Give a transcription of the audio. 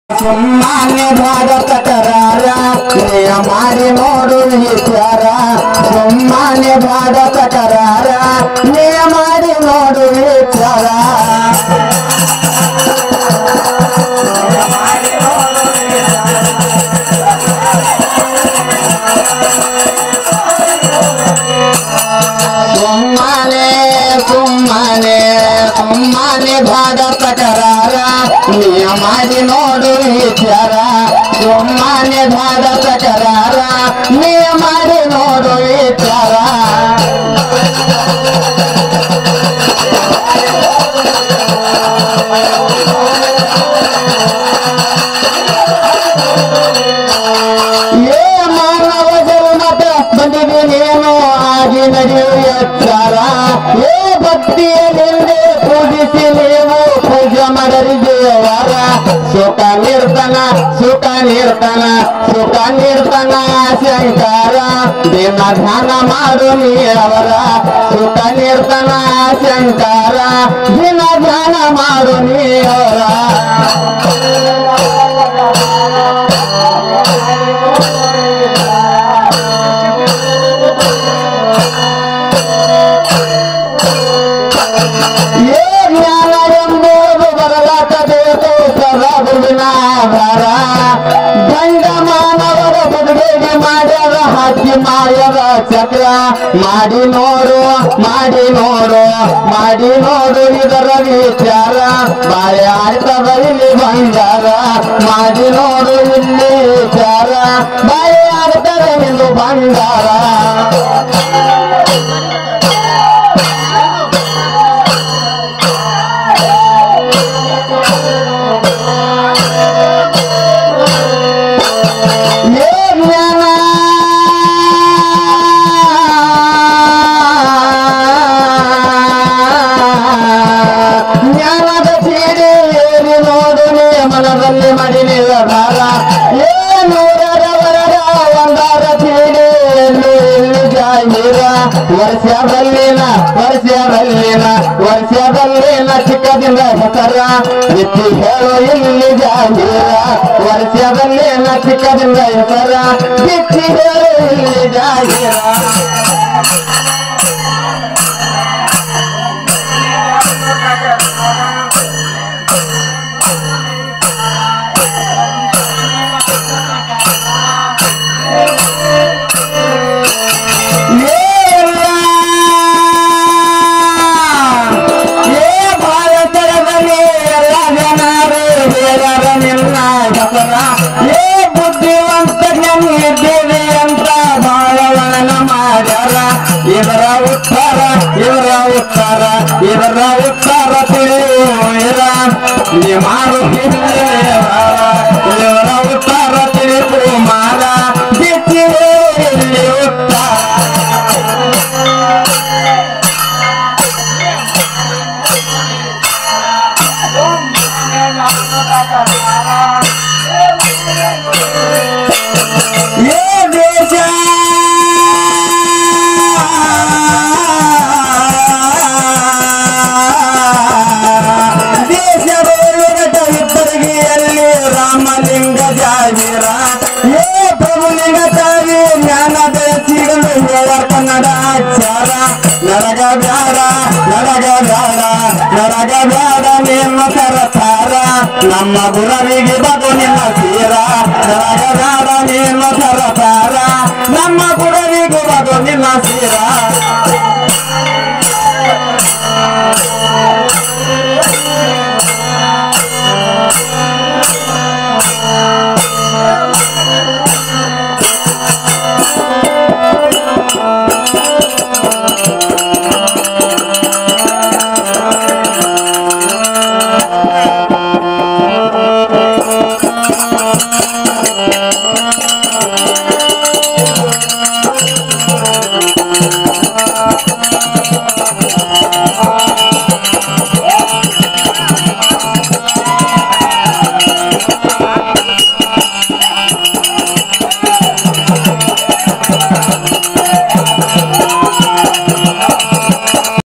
ಸುಮ್ಮನೆ ಭಾರತ ಕರಾರ ನೀಯ ಮಾಡಿ ನೋಡು ವಿಚಾರ ಸುಮ್ಮನೆ ಭಾರತ ಕರಾರ ನೀಯ ಮಾಡಿ ನೋಡು ವಿಚಾರ ಸುಮ್ಮನೆ ಸುಮ್ಮನೆ ಸುಮ್ಮನೆ ಭಾರತ ಕರಾರ ನೀಯ ಮಾಡಿ ನೋಡು ವಿಚಾರ ಸುಮ್ಮನೆ ಭಾರತ ಕರಾರ ನೀಯ ಮಾಡಿ ನೋಡು ವಿಚಾರ ಏ ಮಾನವ ಜನ್ಮದ ಬಂದಿದೆ ನೀನು ಆಗಿ ನಡೆಯುವ ಎಚ್ಚರ ಏ ಭಕ್ತಿಯಲ್ಲಿಂದೆ ಪೂಜಿಸಿ ನೀವು ಪೂಜೆ ಮಾಡರಿ ದೇವರ ಸುಖ ನಿರ್ಧನ ಸುಖ ನಿರ್ಧನ ಸುಖ ನಿರ್ಧನ ಶಂಕರ ದಿನ ಧ್ಯಾನ ಮಾಡು ನೀವರ ಸುಖ ನಿರ್ಧನ ಶಂಕರ ದಿನ ಧ್ಯಾನ ಮಾಡು ನೀವರ ಏ ಜ್ಞಾನ ಎಂಬುದು ಬರಲಾಕಬೇಕು ಸದಾಗುವಿನ ಆಧಾರ ಗಂಡ ಮಾನವರ ಬದುಕಿಗೆ ಮಾಡ್ಯಾರ ಹಾಕಿ ಮಾಯದ ಚಕ್ರ ಮಾಡಿ ನೋಡು ಮಾಡಿ ನೋಡು ಮಾಡಿ ನೋಡು ಇದರ ವಿಚಾರ ಬಾಳೆ ಆಯ್ತದ ಇಲ್ಲಿ ಬಂಗಾರ ಮಾಡಿ ನೋಡು ಇಲ್ಲಿ ವಿಚಾರ ಬಾಳೆ ಆಡ್ತಾರೆ ಎಂದು ಬಂಗಾರ ಏ ಜ್ಞಾನ ಜ್ಞಾನದ ಸೀರೆ ಏರಿ ನೋಡು ನೀ ಮನದಲ್ಲಿ ಮಡಿ ನಿರ್ಧಾರ ಏ ನೂರರವರರ ಒಂದಾರ ಸೀರೆ ಎಲ್ಲಿ ಎಲ್ಲಿ ಜಾಗೀರ ವರ್ಷದಲ್ಲಿನ ವರ್ಷದಲ್ಲಿನ ವರ್ಷದಲ್ಲಿನ ಚಿಕ್ಕದಿಂದ ಹೆಸರ ಎತ್ತಿ ಹೇಳು ಇಲ್ಲಿ ಜಾಗೀರ ವರ್ಷದಲ್ಲಿನ ಚಿಕ್ಕದಿಂದ ಹೆಸರ ಎತ್ತಿ ಹೇಳು ಇಲ್ಲಿ ಜಾಗೀರ ಏ ಭಾರತದಲ್ಲಿ ಎಲ್ಲ ಜನರು ಬೇರರ ನಿನ್ನ ಹೆಸರ ಏ ಬುದ್ಧಿವಂತ ಇದ್ದೇವೆ ಅಂತ ಬಾಳವನ ಮಾಡ್ಯಾರ ಇವರ ಉತ್ತರ ಇವರ ಉತ್ತರ ಇವರ ಉತ್ತರ ತಿಳಿಯುವ ನೀ ಮಾಡುತ್ತಿಲ್ಲ ಇವರ ಉತ್ತರ ತಿಳಿದು ಮಾರ ಬಿಟ್ಟಿವೆ ಇಲ್ಲಿ ಉತ್ತರ ಏ ದೇಶ ದೇಶದ ಇಬ್ಬರಿಗೆ ಅಲ್ಲಿ ರಾಮಲಿಂಗ ಜಾಗೀರ ಏ ಪ್ರಭುಲಿಂಗ ತಾವಿ ಜ್ಞಾನದ ಸಿಗಲು ಹೇಳ ಕನ್ನಡ ಅಕ್ಷರ ನರಗ ಬ್ಯಾಡ ನರಗ ಬ್ಯಾಡ ನರಗ ಬ್ಯಾಡ ನಿಮ್ಮ ಕರತಾರ ನಮ್ಮ ಗುರವಿಗೆ ಬದು